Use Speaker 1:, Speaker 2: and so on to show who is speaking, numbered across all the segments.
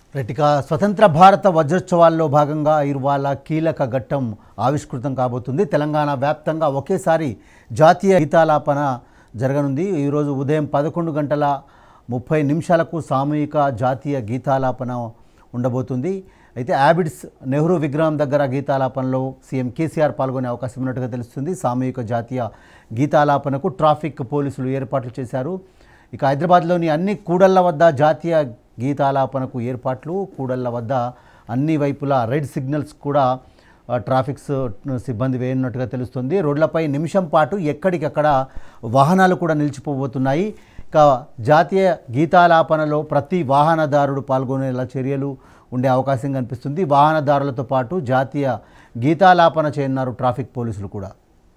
Speaker 1: right ఇక స్వతంత్ర భారత వజ్రోత్సవాల్లో భాగంగా ఇవాళ కీలక ఘట్టం ఆవిష్కృతం కాబోతుంది తెలంగాణ వ్యాప్తంగా ఒకేసారి జాతీయ గీతాలాపన జరగనుంది ఈరోజు ఉదయం పదకొండు గంటల ముప్పై నిమిషాలకు సామూహిక జాతీయ గీతాలాపన ఉండబోతుంది అయితే యాబిడ్స్ నెహ్రూ విగ్రహం దగ్గర గీతాలాపనలో సీఎం కేసీఆర్ పాల్గొనే అవకాశం ఉన్నట్టుగా తెలుస్తుంది సామూహిక జాతీయ గీతాలాపనకు ట్రాఫిక్ పోలీసులు ఏర్పాట్లు చేశారు ఇక హైదరాబాద్లోని అన్ని కూడళ్ల వద్ద జాతీయ గీతాలాపనకు ఏర్పాట్లు కూడళ్ల వద్ద అన్ని వైపులా రెడ్ సిగ్నల్స్ కూడా ఆ, ట్రాఫిక్స్ సిబ్బంది వేయనున్నట్టుగా తెలుస్తుంది రోడ్లపై నిమిషం పాటు ఎక్కడికక్కడ వాహనాలు కూడా నిలిచిపోబోతున్నాయి ఇక జాతీయ గీతాలాపనలో ప్రతి వాహనదారుడు పాల్గొనేలా చర్యలు ఉండే అవకాశం కనిపిస్తుంది వాహనదారులతో పాటు జాతీయ గీతాలాపన చేయనున్నారు ట్రాఫిక్ పోలీసులు కూడా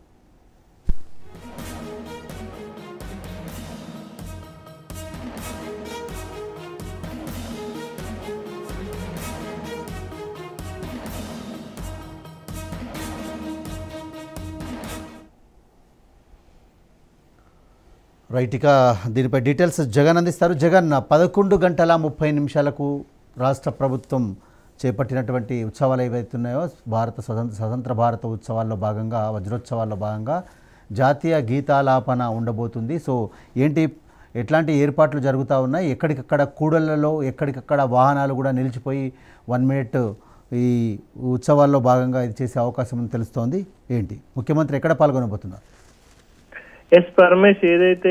Speaker 1: రైట్ ఇక దీనిపై డీటెయిల్స్ జగన్ అందిస్తారు జగన్ పదకొండు గంటల ముప్పై నిమిషాలకు రాష్ట్ర ప్రభుత్వం చేపట్టినటువంటి ఉత్సవాలు ఏవైతే ఉన్నాయో భారత స్వతంత్ర స్వతంత్ర భారత ఉత్సవాల్లో భాగంగా వజ్రోత్సవాల్లో భాగంగా జాతీయ గీతాలాపన ఉండబోతుంది సో ఏంటి ఎట్లాంటి ఏర్పాట్లు జరుగుతూ ఉన్నాయి ఎక్కడికక్కడ కూడళ్లలో ఎక్కడికక్కడ వాహనాలు కూడా నిలిచిపోయి వన్ మినిట్ ఈ ఉత్సవాల్లో భాగంగా ఇది చేసే అవకాశం ఉందని తెలుస్తోంది ఏంటి ముఖ్యమంత్రి ఎక్కడ పాల్గొనబోతున్నారు
Speaker 2: ఎస్ పరమేష్ ఏదైతే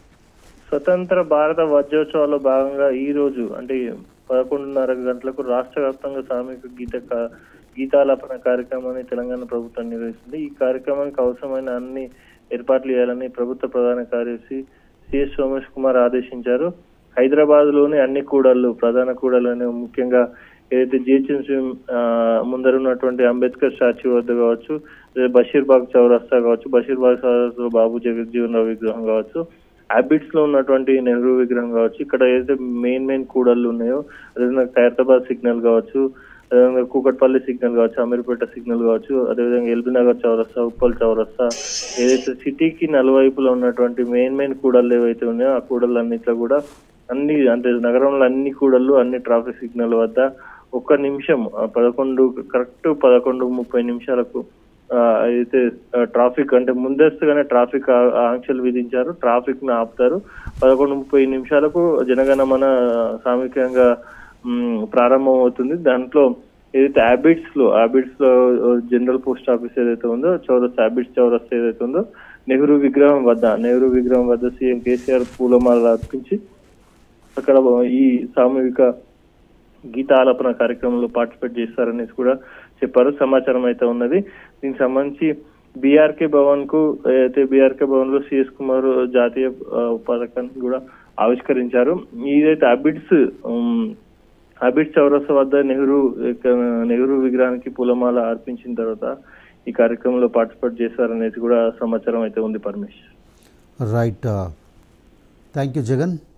Speaker 2: స్వతంత్ర భారత వజ్రోత్సవాల్లో భాగంగా ఈ రోజు అంటే పదకొండున్నర గంటలకు రాష్ట్ర వ్యాప్తంగా సామూహిక గీత కా- గీతాలాపన కార్యక్రమాన్ని తెలంగాణ ప్రభుత్వం నిర్వహిస్తుంది ఈ కార్యక్రమానికి అవసరమైన అన్ని ఏర్పాట్లు చేయాలని ప్రభుత్వ ప్రధాన కార్యదర్శి సిఎస్ సోమేష్ కుమార్ ఆదేశించారు హైదరాబాద్ లోని అన్ని కూడళ్లు ప్రధాన కూడళ్లను ముఖ్యంగా ఏదైతే జిహెచ్ఎంసీ ముందర ఉన్నటువంటి అంబేద్కర్ స్టాచ్యూ వద్ద కావచ్చు లేదా బషీర్బాగ్ చౌరస్తా కావచ్చు బషీర్బాగ్ చౌరస్తా బాబు జగజ్జీవన్ రావు విగ్రహం కావచ్చు హ్యాబిట్స్ లో ఉన్నటువంటి నెహ్రూ విగ్రహం కావచ్చు ఇక్కడ ఏదైతే మెయిన్ మెయిన్ కూడళ్ళు ఉన్నాయో అదేవిధంగా ఖైరతాబాద్ సిగ్నల్ కావచ్చు అదేవిధంగా కూకట్పల్లి సిగ్నల్ కావచ్చు అమీర్పేట సిగ్నల్ కావచ్చు అదేవిధంగా ఎల్బీ నగర్ చౌరస్తా ఉప్పల్ చౌరస్తా ఏదైతే సిటీకి నలువైపులో ఉన్నటువంటి మెయిన్ మెయిన్ కూడళ్ళు ఏవైతే ఉన్నాయో ఆ కూడళ్ళు అన్నిట్లో కూడా అన్ని అంటే నగరంలో అన్ని కూడళ్ళు అన్ని ట్రాఫిక్ సిగ్నల్ వద్ద ఒక్క నిమిషం ఆ, పదకొండు కరెక్ట్ పదకొండు ముప్పై నిమిషాలకు ఆ, అయితే ఆ, ట్రాఫిక్ అంటే ముందస్తుగానే ట్రాఫిక్ ఆ- ఆంక్షలు విధించారు ట్రాఫిక్ ను ఆపుతారు పదకొండు ముప్పై నిమిషాలకు జనగణమన సామూహికంగా మ్, ప్రారంభం అవుతుంది దాంట్లో ఏదైతే హ్యాబిట్స్ లో హ్యాబిట్స్ లో జనరల్ పోస్ట్ ఆఫీస్ ఏదైతే ఉందో చౌరస్ హ్యాబిట్స్ చౌరస్ ఏదైతే ఉందో నెహ్రూ విగ్రహం వద్ద నెహ్రూ విగ్రహం వద్ద సీఎం కేసీఆర్ పూలమాల అర్పించి అక్కడ ఈ సామూహిక గీతాలాపన కార్యక్రమంలో పార్టిసిపేట్ చేస్తారనేసి కూడా చెప్పారు సమాచారం అయితే ఉన్నది దీనికి సంబంధించి బీఆర్కే భవన్ కు అయితే బీఆర్కే భవన్ లో సిఎస్ కుమార్ జాతీయ ఆ, పథకాన్ని కూడా ఆవిష్కరించారు ఇదైతే అబిడ్స్ అబిడ్స్ చౌరస్తా వద్ద నెహ్రూ యొక్క నెహ్రూ విగ్రహానికి పూలమాల అర్పించిన తర్వాత ఈ కార్యక్రమంలో పార్టిసిపేట్ చేశారనేసి కూడా సమాచారం అయితే ఉంది Paramesh
Speaker 1: right thank you Jagan